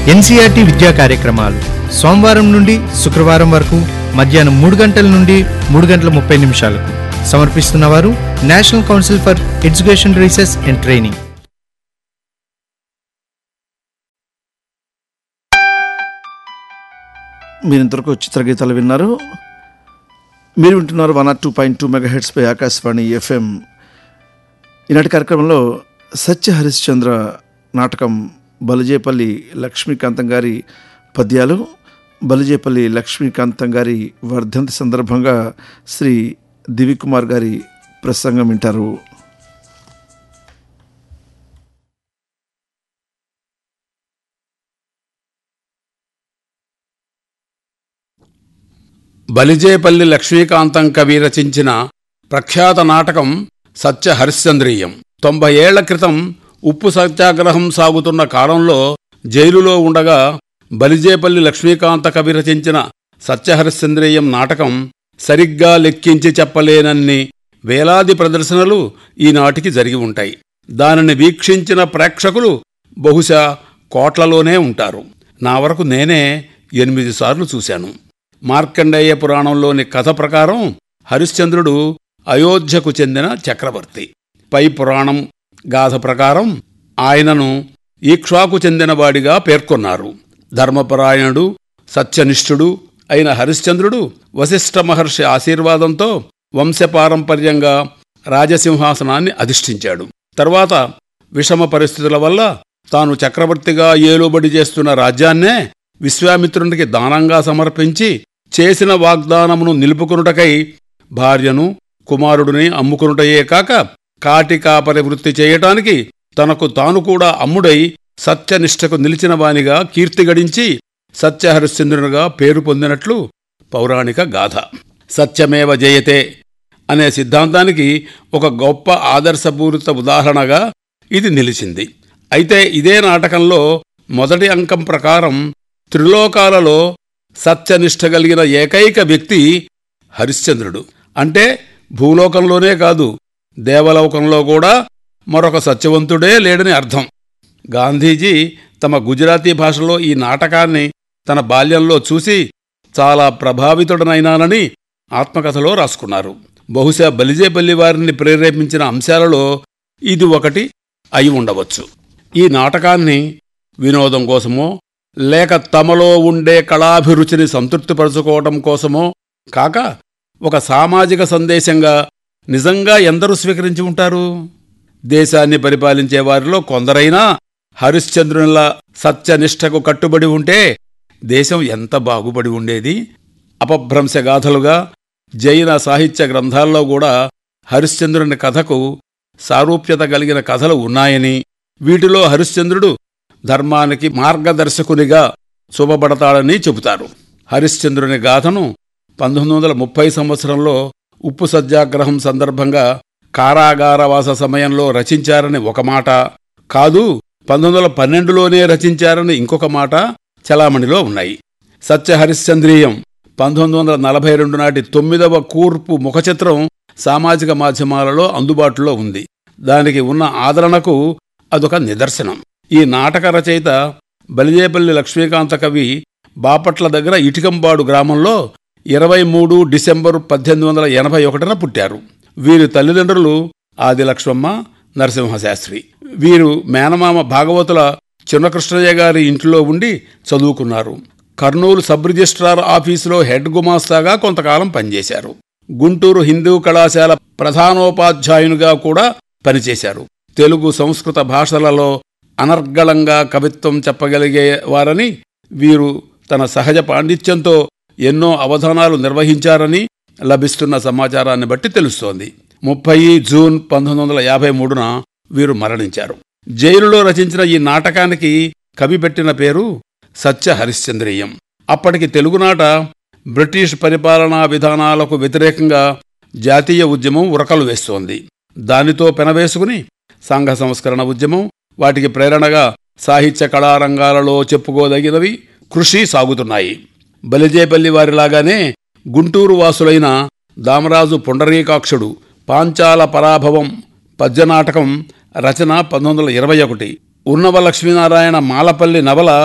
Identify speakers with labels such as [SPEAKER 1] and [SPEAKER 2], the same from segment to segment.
[SPEAKER 1] NCERT విద్యా కార్యక్రమాలు సోమవారం నుండి శుక్రవారం వరకు మధ్యాహ్నం మూడు గంటల నుండి మూడు గంటల ముప్పై నిమిషాలకు సమర్పిస్తున్నవారు national council for education research and training
[SPEAKER 2] మీరు ఇంతవరకు చిత్రగీతాలు విన్నారు మీరు వింటున్నారు one or two point two mega హెడ్స్పై ఆకాశవాణి ఎఫ్ఎం ఈనాటి కార్యక్రమంలో సత్య హరిశ్చంద్ర నాటకం బలిజేపల్లి లక్ష్మీకాంతం గారి పద్యాలు బలిజేపల్లి లక్ష్మీకాంతం గారి వర్ధంతి సందర్భంగా శ్రీ దివికుమార్ గారి ప్రసంగం వింటారు
[SPEAKER 3] బలిజేపల్లి లక్ష్మీకాంతం కవి రచించిన ప్రఖ్యాత నాటకం సత్య హరిశ్చంద్రీయం తొంభై ఏళ్ల క్రితం ఉప్పు సత్యాగ్రహం సాగుతున్న కాలంలో జైలులో ఉండగా బలిజేపల్లి లక్ష్మీకాంత కవి రచించిన సత్యహరిశ్చంద్రీయం నాటకం సరిగ్గా లెక్కించి చెప్పలేనన్ని వేలాది ప్రదర్శనలు ఈనాటికి జరిగి ఉంటాయి దానిని వీక్షించిన ప్రేక్షకులు బహుశా కోట్లలోనే ఉంటారు నా వరకు నేనే ఎనిమిది సార్లు చూశాను మార్కండేయ పురాణంలోని కథ ప్రకారం హరిశ్చంద్రుడు అయోధ్యకు చెందిన చక్రవర్తి పై పురాణం గాథ ప్రకారం ఆయనను ఈక్ష్వాకు చెందినవాడిగా పేర్కొన్నారు ధర్మపరాయణుడు సత్యనిష్ఠుడు అయిన హరిశ్చంద్రుడు వశిష్ఠ మహర్షి ఆశీర్వాదంతో వంశపారంపర్యంగా రాజసింహాసనాన్ని అధిష్ఠించాడు తర్వాత విషమ పరిస్థితుల వల్ల తాను చక్రవర్తిగా ఏలుబడి చేస్తున్న రాజ్యాన్నే విశ్వామిత్రునికి దానంగా సమర్పించి చేసిన వాగ్దానమును నిలుపుకొనుటకై భార్యను కుమారుడిని అమ్ముకొనుటయే కాక కాటి కాపరి వృత్తి చేయటానికి తనకు తాను కూడా అమ్ముడై సత్యనిష్టకు నిలిచిన వానిగా కీర్తి గడించి సత్యహరిశ్చంద్రునిగా పేరు పొందినట్లు పౌరాణిక గాథ సత్యమేవ జయతే అనే సిద్ధాంతానికి ఒక గొప్ప ఆదర్శపూరిత ఉదాహరణగా ఇది నిలిచింది అయితే ఇదే నాటకంలో మొదటి అంకం ప్రకారం త్రిలోకాలలో సత్యనిష్ట కలిగిన ఏకైక వ్యక్తి హరిశ్చంద్రుడు అంటే భూలోకంలోనే కాదు దేవలోకంలో కూడా మరొక సత్యవంతుడే లేడని అర్థం గాంధీజీ తమ గుజరాతీ భాషలో ఈ నాటకాన్ని తన బాల్యంలో చూసి చాలా ప్రభావితుడనైనానని ఆత్మకథలో రాసుకున్నారు బహుశా బలిజేపల్లి వారిని ప్రేరేపించిన అంశాలలో ఇది ఒకటి అయి ఉండవచ్చు ఈ నాటకాన్ని వినోదం కోసమో లేక తమలో ఉండే కళాభిరుచిని సంతృప్తిపరచుకోవటం కోసమో కాక ఒక సామాజిక సందేశంగా నిజంగా ఎందరూ స్వీకరించి ఉంటారు దేశాన్ని పరిపాలించే వారిలో కొందరైనా హరిశ్చంద్రునిలా సత్యనిష్టకు కట్టుబడి ఉంటే దేశం ఎంత బాగుపడి ఉండేది అపభ్రంశగాథలుగా జైన సాహిత్య గ్రంథాల్లో కూడా హరిశ్చంద్రుని కథకు సారూప్యత కలిగిన కథలు ఉన్నాయని వీటిలో హరిశ్చంద్రుడు ధర్మానికి మార్గదర్శకునిగా చూపబడతాడని చెబుతారు హరిశ్చంద్రుని గాథను పంతొమ్మిది వందల ముప్పై సంవత్సరంలో ఉప్పు సత్యాగ్రహం సందర్భంగా కారాగారవాస సమయంలో రచించారని ఒక మాట కాదు పంతొమ్మిది వందల పన్నెండులోనే రచించారని ఇంకొక మాట చలామణిలో ఉన్నాయి సత్యహరిశ్చంద్రీయం పంతొమ్మిది వందల నలభై రెండు నాటి తొమ్మిదవ కూర్పు ముఖచిత్రం సామాజిక మాధ్యమాలలో అందుబాటులో ఉంది దానికి ఉన్న ఆదరణకు అదొక నిదర్శనం ఈ నాటక రచయిత బలిజేపల్లి లక్ష్మీకాంత కవి బాపట్ల దగ్గర ఇటికంబాడు గ్రామంలో ఇరవై మూడు డిసెంబరు పద్దెనిమిది వందల ఎనభై ఒకటిన పుట్టారు వీరి తల్లిదండ్రులు ఆదిలక్ష్మమ్మ నరసింహశాస్త్రి వీరు మేనమామ భాగవతుల చిన్నకృష్ణయ్య గారి ఇంటిలో ఉండి చదువుకున్నారు కర్నూలు సబ్ రిజిస్ట్రార్ ఆఫీసులో హెడ్ గుమాస్తాగా కొంతకాలం పనిచేశారు గుంటూరు హిందూ కళాశాల ప్రధానోపాధ్యాయునిగా కూడా పనిచేశారు తెలుగు సంస్కృత భాషలలో అనర్గళంగా కవిత్వం చెప్పగలిగే వారని వీరు తన సహజ పాండిత్యంతో ఎన్నో అవధానాలు నిర్వహించారని లభిస్తున్న సమాచారాన్ని బట్టి తెలుస్తోంది ముప్పై జూన్ పంతొమ్మిది వందల యాభై మూడున వీరు మరణించారు జైలులో రచించిన ఈ నాటకానికి కవి పెట్టిన పేరు సత్య హరిశ్చంద్రీయం అప్పటికి తెలుగునాట బ్రిటిష్ పరిపాలనా విధానాలకు వ్యతిరేకంగా జాతీయ ఉద్యమం ఉరకలు వేస్తోంది దానితో పెనవేసుకుని సంఘ సంస్కరణ ఉద్యమం వాటికి ప్రేరణగా సాహిత్య కళారంగాలలో చెప్పుకోదగినవి కృషి సాగుతున్నాయి బలిజేపల్లి వారిలాగానే గుంటూరు వాసులైన దామరాజు పుండరీకాక్షుడు పాంచాల పరాభవం పద్యనాటకం రచన పంతొమ్మిది వందల ఇరవై ఒకటి ఉన్నవ లక్ష్మీనారాయణ మాలపల్లి నవల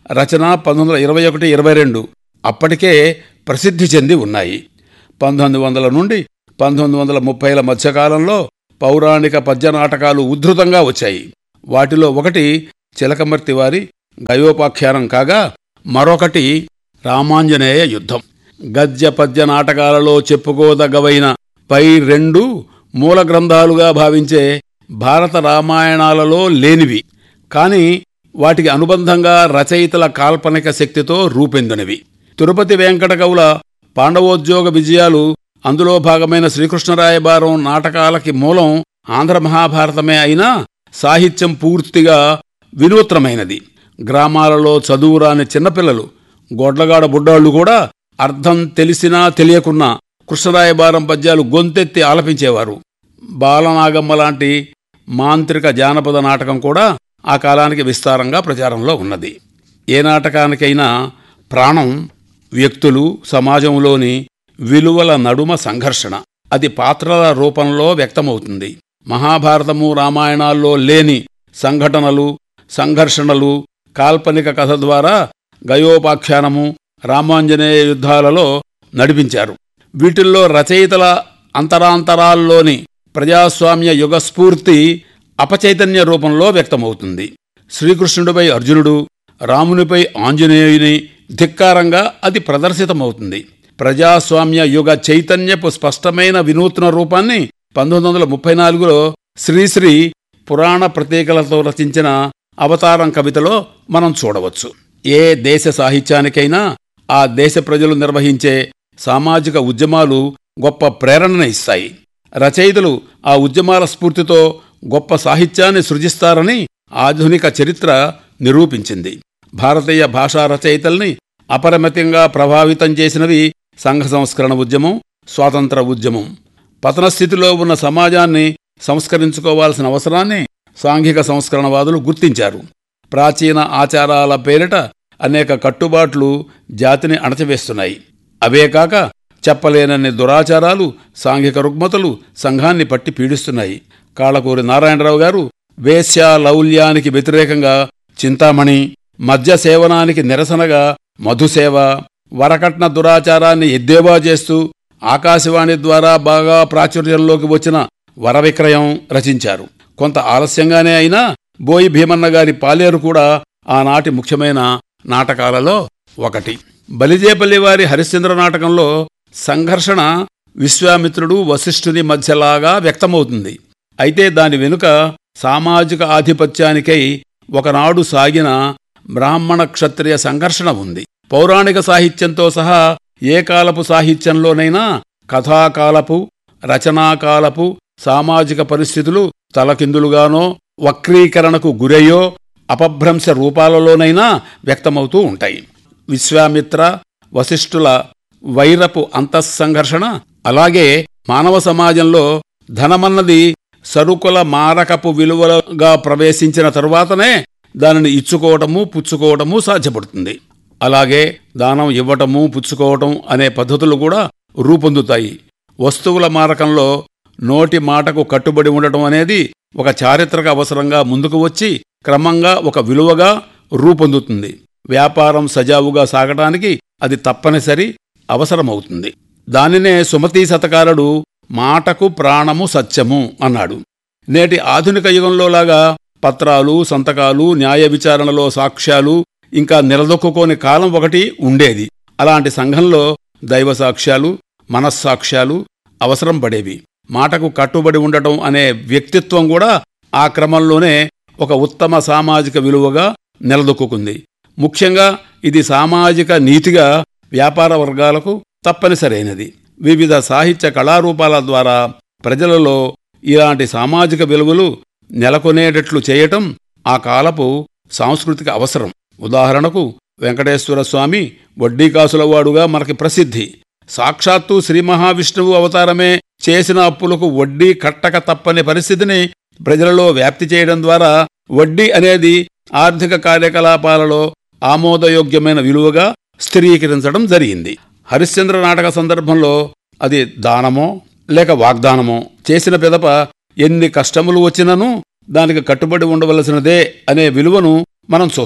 [SPEAKER 3] రచన పంతొమ్మిది వందల ఇరవై ఒకటి ఇరవై రెండు అప్పటికే ప్రసిద్ధి చెంది ఉన్నాయి పంతొమ్మిది వందల నుండి పంతొమ్మిది వందల ముప్పైల మధ్యకాలంలో పౌరాణిక పద్య నాటకాలు ఉద్ధృతంగా వచ్చాయి వాటిలో ఒకటి చిలకమర్తి వారి గయోపాఖ్యానం కాగా మరొకటి రామాంజనేయ యుద్ధం గద్య పద్య నాటకాలలో చెప్పుకోదగ్గవైన పై రెండు మూల గ్రంథాలుగా భావించే భారత రామాయణాలలో లేనివి కాని వాటికి అనుబంధంగా రచయితల కాల్పనిక శక్తితో రూపొందినవి తిరుపతి వెంకట కవుల పాండవోద్యోగ విజయాలు అందులో భాగమైన శ్రీకృష్ణరాయబారం నాటకాలకి మూలం ఆంధ్ర మహాభారతమే అయినా సాహిత్యం పూర్తిగా వినూత్నమైనది గ్రామాలలో చదువురాని చిన్నపిల్లలు గొడ్లగాడ బుడ్డాళ్ళు కూడా అర్థం తెలిసినా తెలియకున్నా కృష్ణరాయబారం పద్యాలు గొంతెత్తి ఆలపించేవారు బాలనాగమ్మ లాంటి మాంత్రిక జానపద నాటకం కూడా ఆ కాలానికి విస్తారంగా ప్రచారంలో ఉన్నది ఏ నాటకానికైనా ప్రాణం వ్యక్తులు సమాజంలోని విలువల నడుమ సంఘర్షణ అది పాత్రల రూపంలో వ్యక్తమవుతుంది మహాభారతము రామాయణాల్లో లేని సంఘటనలు సంఘర్షణలు కాల్పనిక కథ ద్వారా గయోపాఖ్యానము రామాంజనేయ యుద్ధాలలో నడిపించారు వీటిల్లో రచయితల అంతరాంతరాల్లోని ప్రజాస్వామ్య యుగ స్ఫూర్తి అపచైతన్య రూపంలో వ్యక్తమవుతుంది శ్రీకృష్ణుడిపై అర్జునుడు రామునిపై ఆంజనేయుని ధిక్కారంగా అది ప్రదర్శితమవుతుంది ప్రజాస్వామ్య యుగ చైతన్యపు స్పష్టమైన వినూత్న రూపాన్ని పంతొమ్మిది వందల ముప్పై నాలుగులో శ్రీశ్రీ పురాణ ప్రతీకలతో రచించిన అవతారం కవితలో మనం చూడవచ్చు ఏ దేశ సాహిత్యానికైనా ఆ దేశ ప్రజలు నిర్వహించే సామాజిక ఉద్యమాలు గొప్ప ప్రేరణను ఇస్తాయి రచయితలు ఆ ఉద్యమాల స్ఫూర్తితో గొప్ప సాహిత్యాన్ని సృజిస్తారని ఆధునిక చరిత్ర నిరూపించింది భారతీయ భాషా రచయితల్ని అపరిమితంగా ప్రభావితం చేసినవి సంఘ సంస్కరణ ఉద్యమం స్వాతంత్ర ఉద్యమం పతన స్థితిలో ఉన్న సమాజాన్ని సంస్కరించుకోవాల్సిన అవసరాన్ని సాంఘిక సంస్కరణవాదులు గుర్తించారు ప్రాచీన ఆచారాల పేరిట అనేక కట్టుబాట్లు జాతిని అణచివేస్తున్నాయి అవే కాక చెప్పలేనన్ని దురాచారాలు సాంఘిక రుగ్మతలు సంఘాన్ని పట్టి పీడిస్తున్నాయి కాళకూరి నారాయణరావు గారు వేశ్య లౌల్యానికి వ్యతిరేకంగా చింతామణి మద్య సేవనానికి నిరసనగా మధుసేవ వరకట్న దురాచారాన్ని ఎద్దేవా చేస్తూ ఆకాశవాణి ద్వారా బాగా ప్రాచుర్యంలోకి వచ్చిన వరవిక్రయం రచించారు కొంత ఆలస్యంగానే అయినా బోయి భీమన్న గారి పాలేరు కూడా ఆనాటి ముఖ్యమైన నాటకాలలో ఒకటి బలిజేపల్లి వారి హరిశ్చంద్ర నాటకంలో సంఘర్షణ విశ్వామిత్రుడు వశిష్ఠుని మధ్యలాగా వ్యక్తమవుతుంది అయితే దాని వెనుక సామాజిక ఆధిపత్యానికై ఒకనాడు సాగిన బ్రాహ్మణ క్షత్రియ సంఘర్షణ ఉంది పౌరాణిక సాహిత్యంతో సహా ఏ కాలపు సాహిత్యంలోనైనా కథాకాలపు రచనాకాలపు సామాజిక పరిస్థితులు తలకిందులుగానో వక్రీకరణకు గురయ్యో అపభ్రంశ రూపాలలోనైనా వ్యక్తమవుతూ ఉంటాయి విశ్వామిత్ర వశిష్ఠుల వైరపు అంతఃసంఘర్షణ అలాగే మానవ సమాజంలో ధనమన్నది సరుకుల మారకపు విలువలుగా ప్రవేశించిన తరువాతనే దానిని ఇచ్చుకోవటము పుచ్చుకోవటము సాధ్యపడుతుంది అలాగే దానం ఇవ్వటము పుచ్చుకోవటం అనే పద్ధతులు కూడా రూపొందుతాయి వస్తువుల మారకంలో నోటి మాటకు కట్టుబడి ఉండటం అనేది ఒక చారిత్రక అవసరంగా ముందుకు వచ్చి క్రమంగా ఒక విలువగా రూపొందుతుంది వ్యాపారం సజావుగా సాగటానికి అది తప్పనిసరి అవసరమవుతుంది దానినే సుమతీ శతకారుడు మాటకు ప్రాణము సత్యము అన్నాడు నేటి ఆధునిక యుగంలోలాగా పత్రాలు సంతకాలు న్యాయ విచారణలో సాక్ష్యాలు ఇంకా నిలదొక్కుకోని కాలం ఒకటి ఉండేది అలాంటి సంఘంలో దైవ సాక్ష్యాలు మనస్సాక్ష్యాలు అవసరం పడేవి మాటకు కట్టుబడి ఉండటం అనే వ్యక్తిత్వం కూడా ఆ క్రమంలోనే ఒక ఉత్తమ సామాజిక విలువగా నిలదొక్కుంది ముఖ్యంగా ఇది సామాజిక నీతిగా వ్యాపార వర్గాలకు తప్పనిసరైనది వివిధ సాహిత్య కళారూపాల ద్వారా ప్రజలలో ఇలాంటి సామాజిక విలువలు నెలకొనేటట్లు చేయటం ఆ కాలపు సాంస్కృతిక అవసరం ఉదాహరణకు వెంకటేశ్వర స్వామి వడ్డీకాసులవాడుగా మనకి ప్రసిద్ధి సాక్షాత్తు శ్రీ మహావిష్ణువు అవతారమే చేసిన అప్పులకు వడ్డీ కట్టక తప్పని పరిస్థితిని ప్రజలలో వ్యాప్తి చేయడం ద్వారా వడ్డీ అనేది ఆర్థిక కార్యకలాపాలలో ఆమోదయోగ్యమైన విలువగా స్థిరీకరించడం జరిగింది హరిశ్చంద్ర నాటక సందర్భంలో అది దానమో లేక వాగ్దానమో చేసిన పిదప ఎన్ని కష్టములు వచ్చినను దానికి కట్టుబడి ఉండవలసినదే అనే విలువను మనం చూస్తాం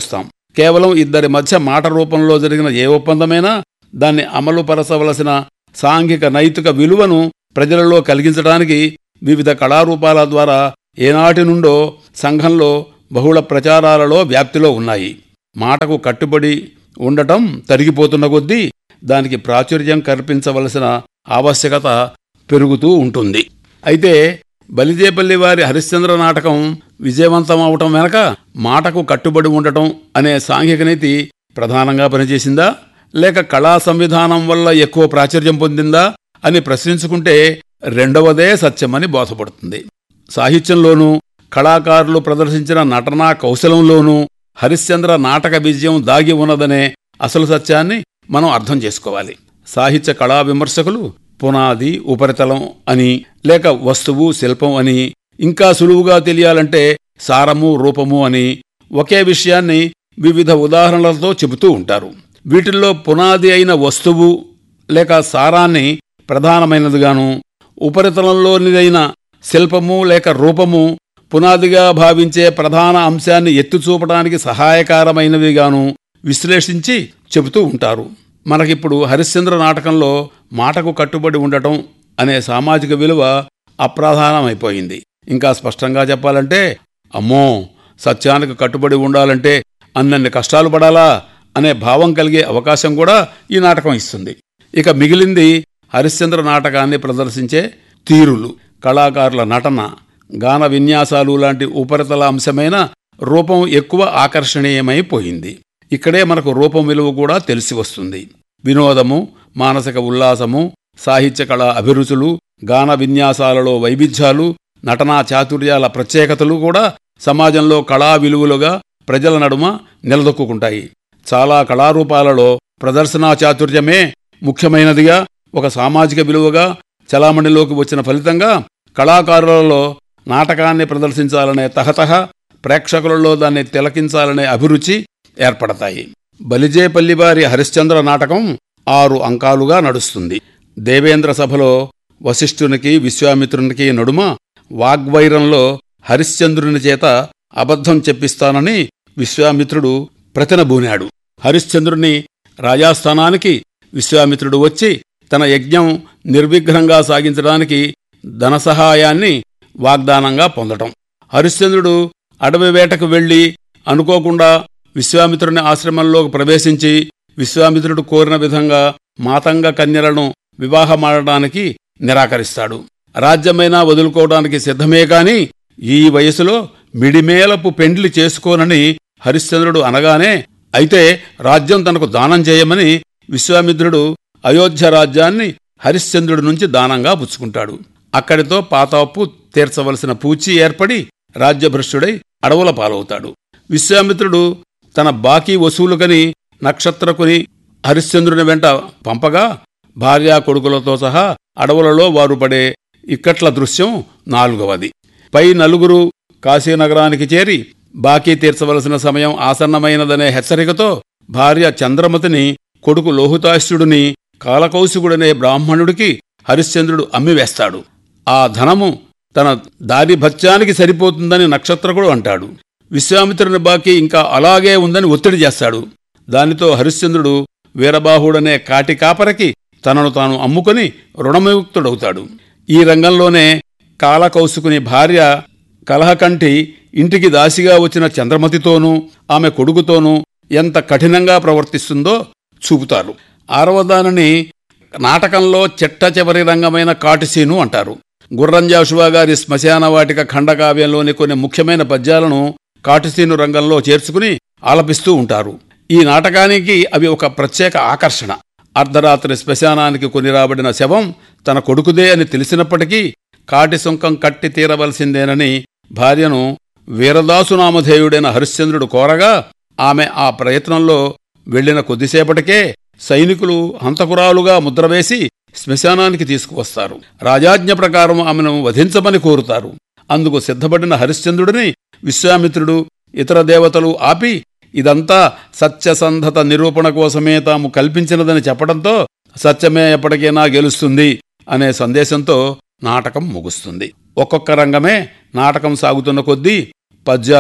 [SPEAKER 3] కేవలం ఇద్దరి మధ్య మాట రూపంలో జరిగిన ఏ ఒప్పందమైనా దాన్ని అమలుపరచవలసిన సాంఘిక నైతిక విలువను ప్రజలలో కలిగించడానికి వివిధ కళారూపాల ద్వారా ఏనాటి నుండో సంఘంలో బహుళ ప్రచారాలలో వ్యాప్తిలో ఉన్నాయి మాటకు కట్టుబడి ఉండటం తరిగిపోతున్న కొద్దీ దానికి ప్రాచుర్యం కల్పించవలసిన ఆవశ్యకత పెరుగుతూ ఉంటుంది అయితే బలిజేపల్లి వారి హరిశ్చంద్ర నాటకం విజయవంతం అవటం వెనక మాటకు కట్టుబడి ఉండటం అనే సాంఘిక నీతి ప్రధానంగా పనిచేసిందా లేక కళా సంవిధానం వల్ల ఎక్కువ ప్రాచుర్యం పొందిందా అని ప్రశ్నించుకుంటే రెండవదే సత్యమని బోధపడుతుంది సాహిత్యంలోనూ కళాకారులు ప్రదర్శించిన నటనా కౌశలంలోనూ హరిశ్చంద్ర నాటక విజయం దాగి ఉన్నదనే అసలు సత్యాన్ని మనం అర్థం చేసుకోవాలి సాహిత్య కళా విమర్శకులు పునాది ఉపరితలం అని లేక వస్తువు శిల్పం అని ఇంకా సులువుగా తెలియాలంటే సారము రూపము అని ఒకే విషయాన్ని వివిధ ఉదాహరణలతో చెబుతూ ఉంటారు వీటిల్లో పునాది అయిన వస్తువు లేక సారాన్ని ప్రధానమైనదిగాను ఉపరితలంలోనిదైన శిల్పము లేక రూపము పునాదిగా భావించే ప్రధాన అంశాన్ని ఎత్తుచూపడానికి సహాయకారమైనవిగాను విశ్లేషించి చెబుతూ ఉంటారు మనకిప్పుడు హరిశ్చంద్ర నాటకంలో మాటకు కట్టుబడి ఉండటం అనే సామాజిక విలువ అప్రధానమైపోయింది ఇంకా స్పష్టంగా చెప్పాలంటే అమ్మో సత్యానికి కట్టుబడి ఉండాలంటే అన్నన్ని కష్టాలు పడాలా అనే భావం కలిగే అవకాశం కూడా ఈ నాటకం ఇస్తుంది ఇక మిగిలింది హరిశ్చంద్ర నాటకాన్ని ప్రదర్శించే తీరులు కళాకారుల నటన గాన విన్యాసాలు లాంటి ఉపరితల అంశమైన రూపం ఎక్కువ ఆకర్షణీయమైపోయింది ఇక్కడే మనకు రూపం విలువ కూడా తెలిసి వస్తుంది వినోదము మానసిక ఉల్లాసము సాహిత్య కళ అభిరుచులు గాన విన్యాసాలలో వైవిధ్యాలు నటనా చాతుర్యాల ప్రత్యేకతలు కూడా సమాజంలో కళా విలువలుగా ప్రజల నడుమ నిలదొక్కుంటాయి చాలా కళారూపాలలో ప్రదర్శనా చాతుర్యమే ముఖ్యమైనదిగా ఒక సామాజిక విలువగా చలామణిలోకి వచ్చిన ఫలితంగా కళాకారులలో నాటకాన్ని ప్రదర్శించాలనే తహతహ ప్రేక్షకులలో దాన్ని తిలకించాలనే అభిరుచి ఏర్పడతాయి బలిజేపల్లి వారి హరిశ్చంద్ర నాటకం ఆరు అంకాలుగా నడుస్తుంది దేవేంద్ర సభలో వశిష్ఠునికి విశ్వామిత్రునికి నడుమ వాగ్వైరంలో హరిశ్చంద్రుని చేత అబద్ధం చెప్పిస్తానని విశ్వామిత్రుడు ప్రతినబూనాడు హరిశ్చంద్రుని రాజాస్థానానికి విశ్వామిత్రుడు వచ్చి తన యజ్ఞం నిర్విఘ్నంగా సాగించడానికి ధన సహాయాన్ని వాగ్దానంగా పొందటం హరిశ్చంద్రుడు అడవి వేటకు వెళ్లి అనుకోకుండా విశ్వామిత్రుని ఆశ్రమంలోకి ప్రవేశించి విశ్వామిత్రుడు కోరిన విధంగా మాతంగ కన్యలను వివాహమాడటానికి నిరాకరిస్తాడు రాజ్యమైనా వదులుకోవడానికి సిద్ధమే కాని ఈ వయసులో మిడిమేలపు పెండ్లి చేసుకోనని హరిశ్చంద్రుడు అనగానే అయితే రాజ్యం తనకు దానం చేయమని విశ్వామిత్రుడు అయోధ్య రాజ్యాన్ని హరిశ్చంద్రుడి నుంచి దానంగా పుచ్చుకుంటాడు అక్కడితో పాతాపు తీర్చవలసిన పూచి ఏర్పడి రాజ్యభ్రష్టుడై అడవుల పాలవుతాడు విశ్వామిత్రుడు తన బాకీ వసూలుకని నక్షత్రకుని హరిశ్చంద్రుని వెంట పంపగా భార్యా కొడుకులతో సహా అడవులలో వారు పడే ఇక్కట్ల దృశ్యం నాలుగవది పై నలుగురు కాశీనగరానికి చేరి బాకీ తీర్చవలసిన సమయం ఆసన్నమైనదనే హెచ్చరికతో భార్య చంద్రమతిని కొడుకు లోహుతాశ్యుడిని కాలకౌశికుడనే బ్రాహ్మణుడికి హరిశ్చంద్రుడు అమ్మివేస్తాడు ఆ ధనము తన దారి భత్యానికి సరిపోతుందని నక్షత్రకుడు అంటాడు విశ్వామిత్రుని బాకీ ఇంకా అలాగే ఉందని ఒత్తిడి చేస్తాడు దానితో హరిశ్చంద్రుడు వీరబాహుడనే కాటి కాపరకి తనను తాను అమ్ముకొని రుణముక్తుడవుతాడు ఈ రంగంలోనే కాలకౌసుకుని భార్య కలహకంటి ఇంటికి దాసిగా వచ్చిన చంద్రమతితోనూ ఆమె కొడుకుతోనూ ఎంత కఠినంగా ప్రవర్తిస్తుందో చూపుతారు ఆరవదానిని నాటకంలో చిట్ట చివరి రంగమైన కాటిసీను అంటారు గుర్రంజాషువా గారి శ్మశాన వాటిక ఖండకావ్యంలోని కొన్ని ముఖ్యమైన పద్యాలను కాటిసీను రంగంలో చేర్చుకుని ఆలపిస్తూ ఉంటారు ఈ నాటకానికి అవి ఒక ప్రత్యేక ఆకర్షణ అర్ధరాత్రి శ్మశానానికి కొని రాబడిన శవం తన కొడుకుదే అని తెలిసినప్పటికీ కాటి సుంకం కట్టి తీరవలసిందేనని భార్యను వీరదాసునామధేయుడైన హరిశ్చంద్రుడు కోరగా ఆమె ఆ ప్రయత్నంలో వెళ్లిన కొద్దిసేపటికే సైనికులు హంతకురాలుగా ముద్రవేసి శ్మశానానికి తీసుకువస్తారు రాజాజ్ఞ ప్రకారం ఆమెను వధించమని కోరుతారు అందుకు సిద్ధపడిన హరిశ్చంద్రుడిని విశ్వామిత్రుడు ఇతర దేవతలు ఆపి ఇదంతా సత్యసంధత నిరూపణ కోసమే తాము కల్పించినదని చెప్పడంతో సత్యమే ఎప్పటికైనా గెలుస్తుంది అనే సందేశంతో నాటకం ముగుస్తుంది ఒక్కొక్క రంగమే నాటకం సాగుతున్న కొద్దీ పద్యాలు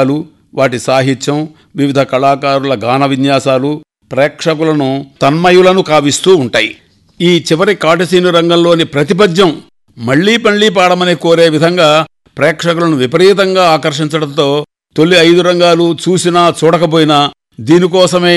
[SPEAKER 3] వాటి సాహిత్యం వివిధ కళాకారుల గాన విన్యాసాలు ప్రేక్షకులను తన్మయులను కావిస్తూ ఉంటాయి ఈ చివరి కాటసీను రంగంలోని ప్రతిపద్యం మళ్లీ మళ్లీ పాడమని కోరే విధంగా ప్రేక్షకులను విపరీతంగా ఆకర్షించడంతో తొలి ఐదు రంగాలు చూసినా చూడకపోయినా దీనికోసమే